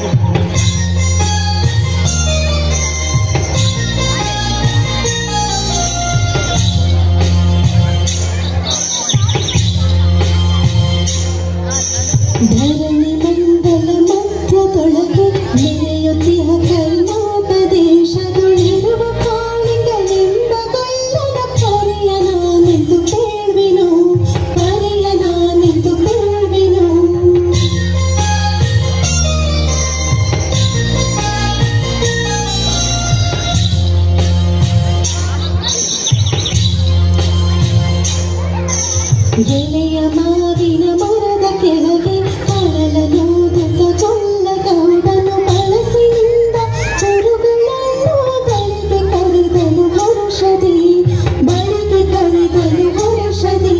ಧರಣಿ ಮಂಡಲ ಮಧ್ಯದೊಳಗೆ ಮೆರೆಯುತ್ತಿಹ ಕರ್ನಾಟ ದೇಶದೊಳಿರುವ ಪ್ರಾಣಿಗಳೆಂಬ ಗಲ್ಲನ ಪರೆಯ ನಾನೆಂದು ಕೇಳ್ವೆನು ಪರೆಯ ನಾನೆಂದು ಕೇಳ್ವೆನು ಎಲೆಯ ಮಾವಿನ ಮರದ ಕೆಳಗೆ ಅರಳನೂದುತ್ತ ಚೊಲ್ಲ ಗೌಡನು ಬಳಸಿನಿಂದ ಚರುಗಳನ್ನು ಬಳಿಗೆ ಕರೆದನು ಹರುಷದಿ ಬಳಿಗೆ ಕರೆದನು ಹರುಷದಿ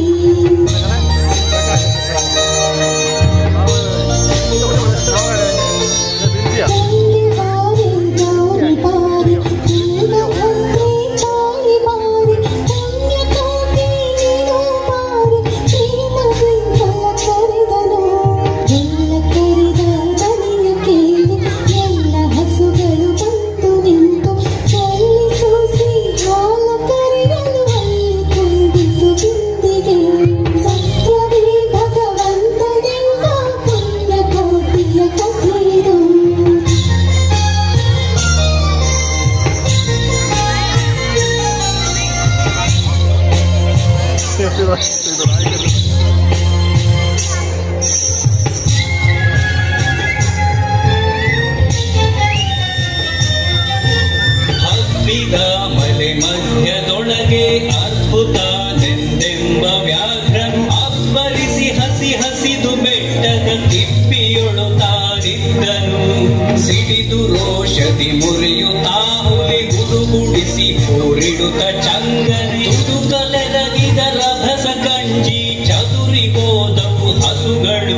ತಂಗಿ ಬಾರಿ ಗೌರಿ ಬಾರಿ ನೀನು ಬಂದ್ರೆ ತಾಯಿ ಬಾರಿ ಪುಣ್ಯ ಕೋಟಿ ನೀನು ಬಾರಿ ಪ್ರೇಮದಿಂದಲ ಕರೆದನು ಎಲ್ಲ ಕರೆದ ದನಿಯ ಕೇಳಿ ಎಲ್ಲ ಹಸುಗಳು ಬಂದು ನಿಂತು ಚಲ್ಲಿ ಸೂಸಿ ಹಾಲ ಕರೆಯಲು ಅಲ್ಲಿ ತುಂಬಿತು ಬಿಂದಿಗೆ ಸತ್ಯವೇ ಭಗವಂತನೆಂಬ ಪುಣ್ಯ ಕೋಟಿಯ ಕಥೆಯಿದು ಹಬ್ಬಿದ ಮಲೆ ಮಧ್ಯದೊಳಗೆ ಅದ್ಭುತ ನೆಂದೆಂಬ ವ್ಯಾಘ್ರನು ಅಬ್ಬರಿಸಿ ಹಸಿ ಹಸಿದು ಬೆಟ್ಟದ ತಿಪ್ಪಿಯೊಳು ತಾರಿದ್ದನು ಸಿಡಿದು ರೋಷದಿ ಮುರಿಯುತ್ತಾ ಹುಲಿ ಗುಡುಗುಡಿಸಿ ಹೋರಿಡುತ್ತ ಚಂಗನೆ ತುಡುಕಲೆರಗಿದ ರಭಸ ಕಂಜಿ ಚದುರಿ ಹೋದವು ಹಸುಗಳು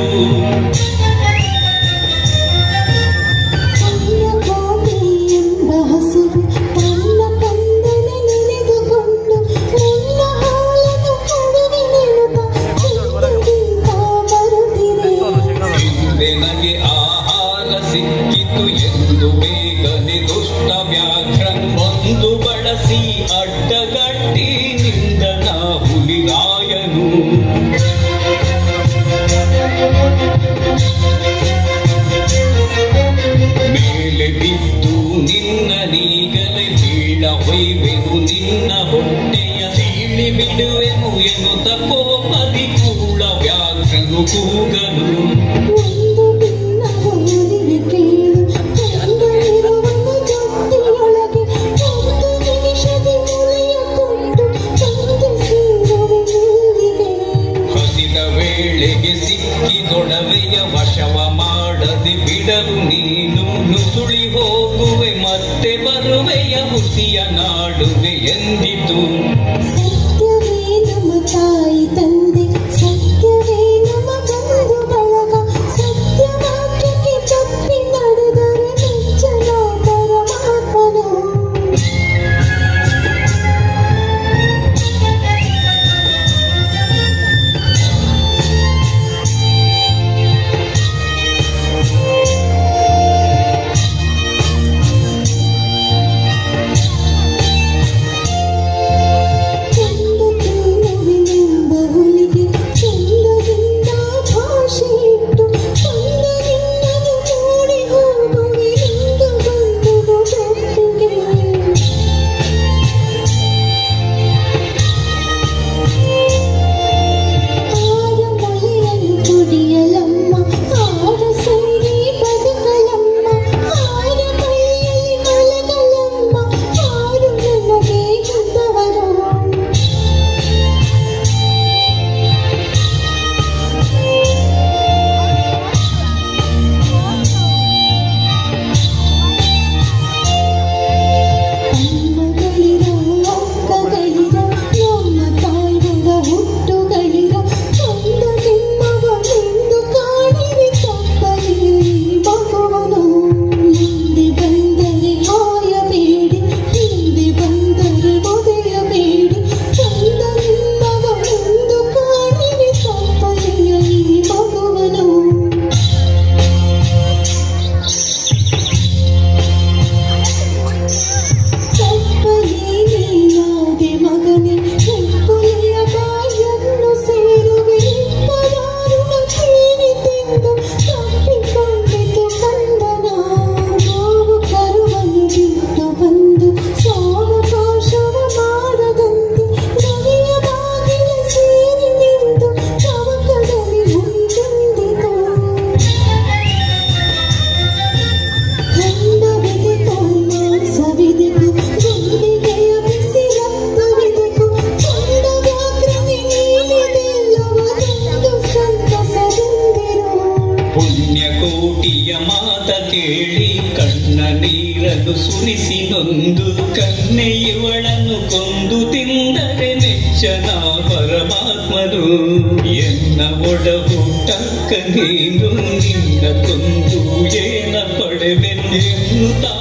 ಪುಣ್ಯಕೋಟಿ ಎಂಬ ಹಸುವು ತನ್ನ ಕಂದನ ನೆನೆದುಕೊಂಡು ನಿನ್ನ ಹಾಲನ್ನು ಕೊಡುವೆನೆನುತ್ತ ಹಿಂದಿರುತ್ತಾ ಬರುತ್ತಿದೆ ನನಗೆ ಆಹಾರ ಸಿಕ್ಕಿತು ಎಂದು ಬೇಗನೆ ದುಷ್ಟ ವ್ಯಾಘ್ರನ್ ಒಂದು ಬಳಸಿ ಅಡ್ಡಗಟ್ಟಿ ನಿಂದನ ಹುಲಿರಾಯನು ಮೇಲೆ ಬಿದ್ದು ನಿನ್ನ ನೀಗಲೆ ಬೀಳ ಹೊಯ್ವೆನು ನಿನ್ನ ಹೊಟ್ಟೆಯ ಸೀಳಿ ಬಿಡುವೆನು ಎನ್ನುತ್ತ ಕೋಪದಿ ಕೂಳ ವ್ಯಾಘ್ರನು ಕೂಗನು ಒಂದು ಭಿನ್ನ ಹೋಲಿಗೆ ಕೇಳು ಕಂದನಿರುವನು ಜೊತೆಯೊಳಗೆ ಒಂದು ನಿಮಿಷದ ಮುಳಿಯ ಕೊಟ್ಟು ತಂದು ಸೇರುವೆ ಇಲ್ಲಿಗೆ ಹಸಿದ ವೇಳೆಗೆ ಸಿಕ್ಕಿದೊಡವೆಯ ವಶವ ಮಾಡದೆ ಬಿಡಲು ನೀನು ನುಸುಳಿ ಹೋಗುವೆ ಮತ್ತೆ ಬರುವೆಯ ಹುಸಿಯ ನಾಡುವೆ ಎಂದಿತು ಸತ್ಯವೇ ನಮ್ಮ ತಾಯಿ ತಂದೆ ಸತ್ಯವೇ ನಮ್ಮ ಬಂಧು ಬಳಗ ಸತ್ಯ ವಾಕ್ಯಕ್ಕೆ ತಪ್ಪಿ ನಡೆದರೆ ಮೆಚ್ಚನ ಪರಮಾತ್ಮನು ಮಾತ ಕೇಳಿ ಕಣ್ಣ ನೀರನ್ನು ಸುರಿಸಿ ನೊಂದು ಕನ್ನೆ ಇವಳನ್ನು ಕೊಂದು ತಿಂದರೆ ನೆಚ್ಚನ ಪರಮಾತ್ಮನು ಎನ್ನ ಒಡಹುಟ್ಟಕ್ಕ ನೀನು ನಿನ್ನ ಕೊಂದು ಏನ ಪಡೆವೆನ್ನುತ್ತಾ